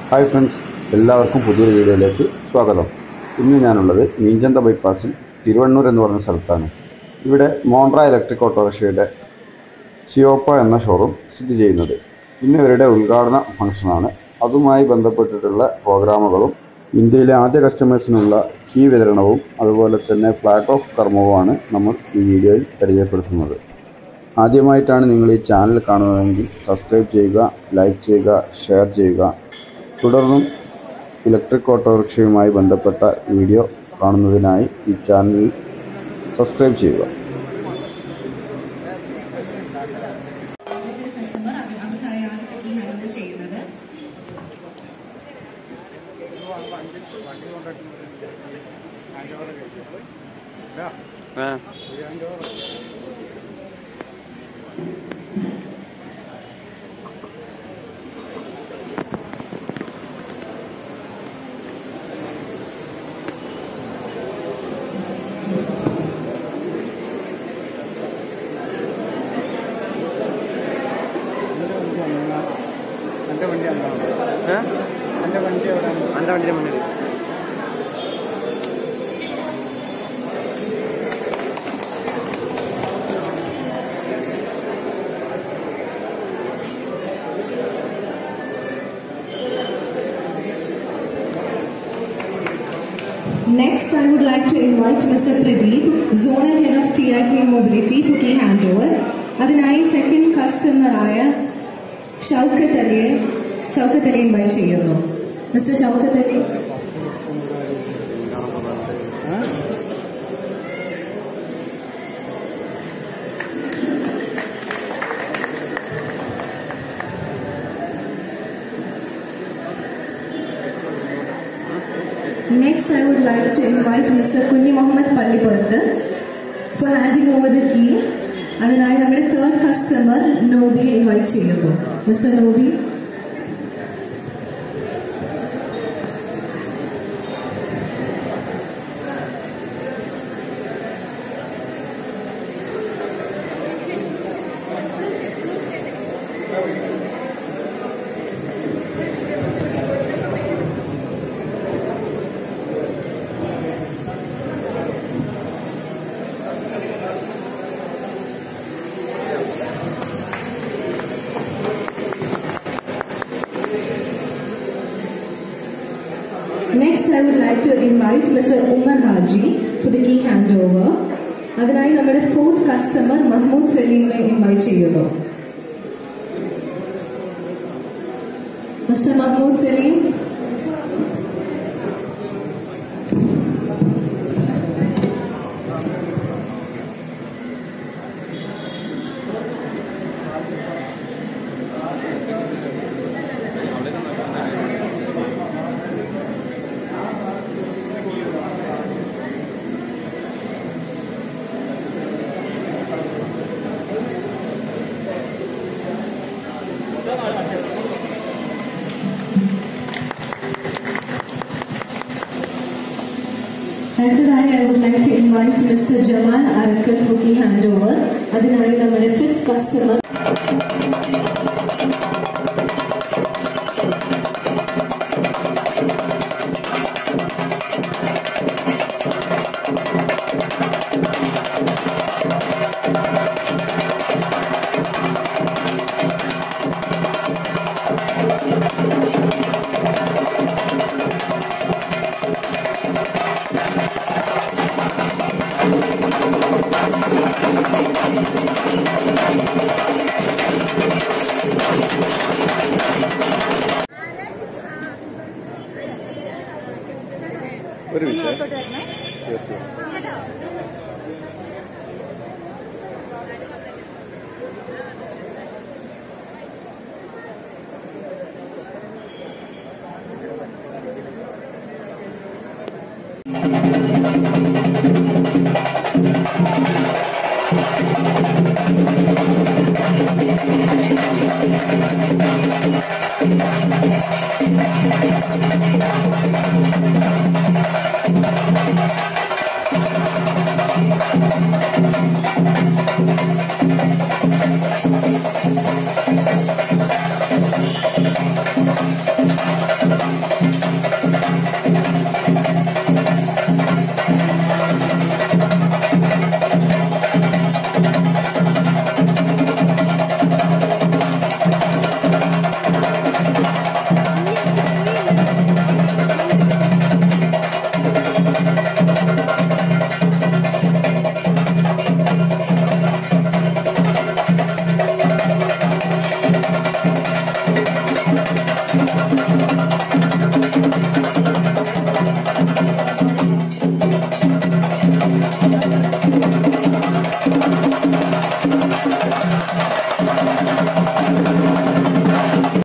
Hi friends എല്ലാവർക്കും പുതിയൊരു വീഡിയോയിലേക്ക് സ്വാഗതം ഇന്ന് ഞാനുള്ളത് മീഞ്ചന്ത ബൈപ്പാസിൽ തിരുവണ്ണൂർ എന്ന് പറഞ്ഞ സ്ഥലത്താണ് ഇവിടെ മോണ്ട്ര ഇലക്ട്രിക് ഓട്ടോറിക്ഷയുടെ സിയോപ്പ എന്ന ഷോറൂം സ്ഥിതി ചെയ്യുന്നത് ഇന്ന് ഇവരുടെ ഉദ്ഘാടന ഫംഗ്ഷനാണ് അതുമായി ബന്ധപ്പെട്ടിട്ടുള്ള പ്രോഗ്രാമുകളും ഇന്ത്യയിലെ ആദ്യ കസ്റ്റമേഴ്സിനുള്ള കീ വിതരണവും അതുപോലെ തന്നെ ഫ്ലാഗ് ഓഫ് കർമ്മവുമാണ് നമ്മൾ ഈ വീഡിയോയിൽ പരിചയപ്പെടുത്തുന്നത് ആദ്യമായിട്ടാണ് നിങ്ങൾ ഈ ചാനൽ കാണുന്നതെങ്കിൽ സബ്സ്ക്രൈബ് ചെയ്യുക ലൈക്ക് ചെയ്യുക ഷെയർ ചെയ്യുക തുടർന്നും ഇലക്ട്രിക് ഓട്ടോറിക്ഷയുമായി ബന്ധപ്പെട്ട വീഡിയോ കാണുന്നതിനായി ഈ ചാനൽ സബ്സ്ക്രൈബ് ചെയ്യുക കസ്റ്റമർ അത് അവർക്കായാണ് ഈ ഹാൻഡിൽ ചെയ്യുന്നത് എൻ്റെ വണ്ടി എന്താണ് എൻ്റെ വണ്ടി എവിടെയാണ് എൻ്റെ വണ്ടിയുടെ മുന്നിൽ Next, I would like to invite Mr. Pradeep, Zonal Head of TIK Mobility for key handover. അതിനായി സെക്കൻഡ് കസ്റ്റമറായ ഷൗക്കത്ത് അലിയെ ഷൗക്കത്ത് അലി ഇൻവൈറ്റ് ചെയ്യുന്നു mister Shoukath Ali Next, I would like to invite Mr. Kunni Mohammed Pallipurathu for handing over the key. അതിനായി നമ്മുടെ third customer നോബിയെ invite ചെയ്യുന്നു mister Nobi Next, I would like to invite Mr. Umar Haji for the key handover. അതിനായി നമ്മുടെ fourth customer Mahmood സലീമെ invite ചെയ്യുന്നു mister Mahmood Saleem അടുത്തതായി I would like to invite mister Jamal Arakkal for key handover അതിനായി നമ്മുടെ ഫിഫ്ത് കസ്റ്റമർ ഒരു മിനിറ്റ് യെസ് യെസ് Next,